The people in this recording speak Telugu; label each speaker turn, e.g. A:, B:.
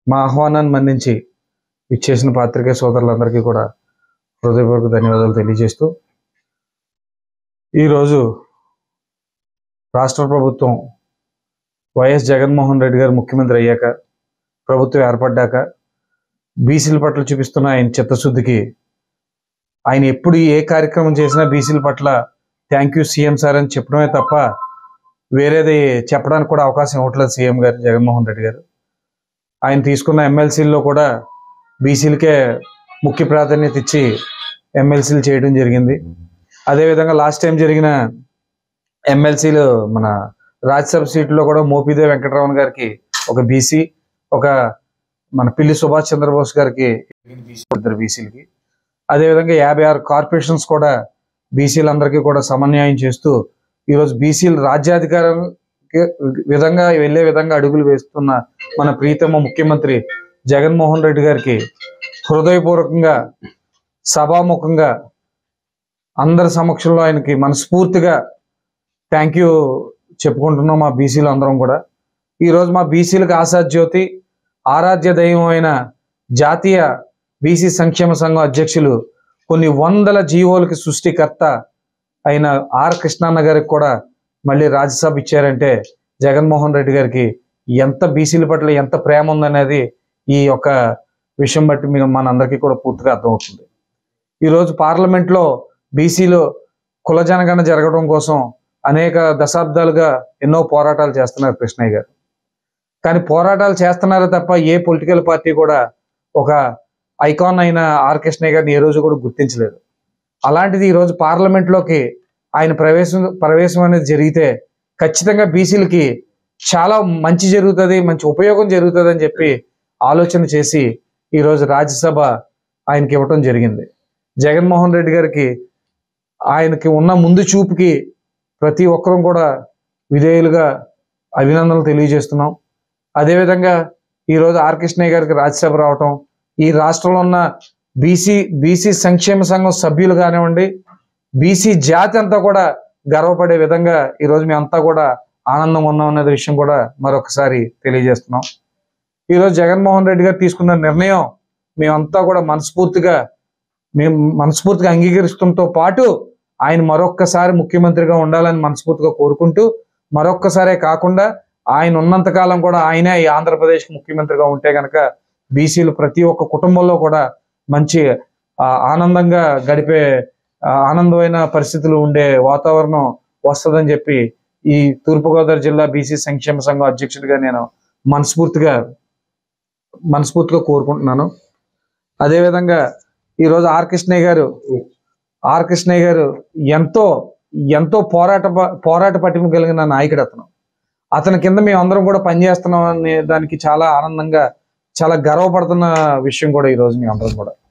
A: మా ఆహ్వానాన్ని మన్నించి ఇచ్చేసిన పాత్రికేయ సోదరులందరికీ కూడా హృదయపూర్వక ధన్యవాదాలు తెలియజేస్తూ ఈరోజు రాష్ట్ర ప్రభుత్వం వైఎస్ జగన్మోహన్ రెడ్డి గారు ముఖ్యమంత్రి అయ్యాక ప్రభుత్వం ఏర్పడ్డాక బీసీల పట్ల చూపిస్తున్న ఆయన చిత్తశుద్ధికి ఆయన ఎప్పుడు ఏ కార్యక్రమం చేసినా బీసీల పట్ల థ్యాంక్ యూ సీఎం సార్ అని చెప్పడమే తప్ప వేరేది చెప్పడానికి కూడా అవకాశం ఇవ్వట్లేదు సీఎం గారు జగన్మోహన్ రెడ్డి గారు ఆయన తీసుకున్న ఎమ్మెల్సీల్లో కూడా బీసీలకే ముఖ్య ప్రాధాన్యత ఇచ్చి ఎమ్మెల్సీలు చేయడం జరిగింది అదేవిధంగా లాస్ట్ టైం జరిగిన ఎమ్మెల్సీలు మన రాజ్యసభ సీట్లో కూడా మోపిదే వెంకటరమణ గారికి ఒక బీసీ ఒక మన పిల్లి సుభాష్ చంద్రబోస్ గారికి ఇద్దరు బీసీలకి అదేవిధంగా యాభై ఆరు కార్పొరేషన్స్ కూడా బీసీలందరికీ కూడా సమన్వయం చేస్తూ ఈరోజు బీసీలు రాజ్యాధికారం విధంగా వెళ్ళే విధంగా అడుగులు వేస్తున్న మన ప్రీతమ ముఖ్యమంత్రి జగన్మోహన్ రెడ్డి గారికి హృదయపూర్వకంగా సభాముఖంగా అందరి సమక్షంలో ఆయనకి మనస్ఫూర్తిగా థ్యాంక్ యూ చెప్పుకుంటున్నాం మా బీసీలు అందరం కూడా ఈరోజు మా బీసీలకు ఆశాజ్యోతి ఆరాధ్య దైవం అయిన జాతీయ బీసీ సంక్షేమ సంఘం అధ్యక్షులు కొన్ని వందల జీవోలకి సృష్టికర్త అయిన ఆర్ కృష్ణన్న గారికి కూడా మళ్ళీ రాజ్యసభ ఇచ్చారంటే జగన్మోహన్ రెడ్డి గారికి ఎంత బీసీల పట్ల ఎంత ప్రేమ ఉందనేది ఈ యొక్క విషయం బట్టి మీకు మనందరికీ కూడా పూర్తిగా అర్థమవుతుంది ఈరోజు పార్లమెంట్లో బీసీలు కుల జనగణన జరగడం కోసం అనేక దశాబ్దాలుగా ఎన్నో పోరాటాలు చేస్తున్నారు కృష్ణయ్య గారు కానీ పోరాటాలు చేస్తున్నారే తప్ప ఏ పొలిటికల్ పార్టీ కూడా ఒక ఐకాన్ అయిన ఆర్ కృష్ణయ్య గారిని ఏ రోజు కూడా గుర్తించలేదు అలాంటిది ఈరోజు పార్లమెంట్లోకి ఆయన ప్రవేశం ప్రవేశం అనేది జరిగితే ఖచ్చితంగా బీసీలకి చాలా మంచి జరుగుతుంది మంచి ఉపయోగం జరుగుతుంది అని చెప్పి ఆలోచన చేసి ఈరోజు రాజ్యసభ ఆయనకి ఇవ్వటం జరిగింది జగన్మోహన్ రెడ్డి గారికి ఆయనకి ఉన్న ముందు చూపుకి ప్రతి ఒక్కరూ కూడా విధేయులుగా అభినందనలు తెలియజేస్తున్నాం అదేవిధంగా ఈరోజు ఆర్ కృష్ణయ్య గారికి రాజ్యసభ రావటం ఈ రాష్ట్రంలో ఉన్న బీసీ బీసీ సంక్షేమ సంఘం సభ్యులు కానివ్వండి బీసీ జాతి అంతా కూడా గర్వపడే విధంగా ఈరోజు మేమంతా కూడా ఆనందం ఉన్నాం అనే విషయం కూడా మరొకసారి తెలియజేస్తున్నాం ఈరోజు జగన్మోహన్ రెడ్డి గారు తీసుకున్న నిర్ణయం మేమంతా కూడా మనస్ఫూర్తిగా మేము మనస్ఫూర్తిగా అంగీకరిస్తుంతో పాటు ఆయన మరొక్కసారి ముఖ్యమంత్రిగా ఉండాలని మనస్ఫూర్తిగా కోరుకుంటూ మరొక్కసారే కాకుండా ఆయన ఉన్నంత కాలం కూడా ఆయనే ఈ ఆంధ్రప్రదేశ్ ముఖ్యమంత్రిగా ఉంటే గనక బీసీలు ప్రతి ఒక్క కుటుంబంలో కూడా మంచి ఆ, ఆనందంగా గడిపే ఆ, ఆనందమైన పరిస్థితులు ఉండే వాతావరణం వస్తుందని చెప్పి ఈ తూర్పుగోదావరి జిల్లా బీసీ సంక్షేమ సంఘం అధ్యక్షుడిగా నేను మనస్ఫూర్తిగా మనస్ఫూర్తిగా కోరుకుంటున్నాను అదేవిధంగా ఈరోజు ఆర్ కృష్ణయ్య గారు ఆర్ కృష్ణయ్య గారు ఎంతో ఎంతో పోరాట ప- పోరాట పటిమ కలిగిన నాయకుడు అతను అతని కింద మేము అందరం కూడా పనిచేస్తున్నాం అనే దానికి చాలా ఆనందంగా చాలా గర్వపడుతున్న విషయం కూడా ఈరోజు మేము అందరం కూడా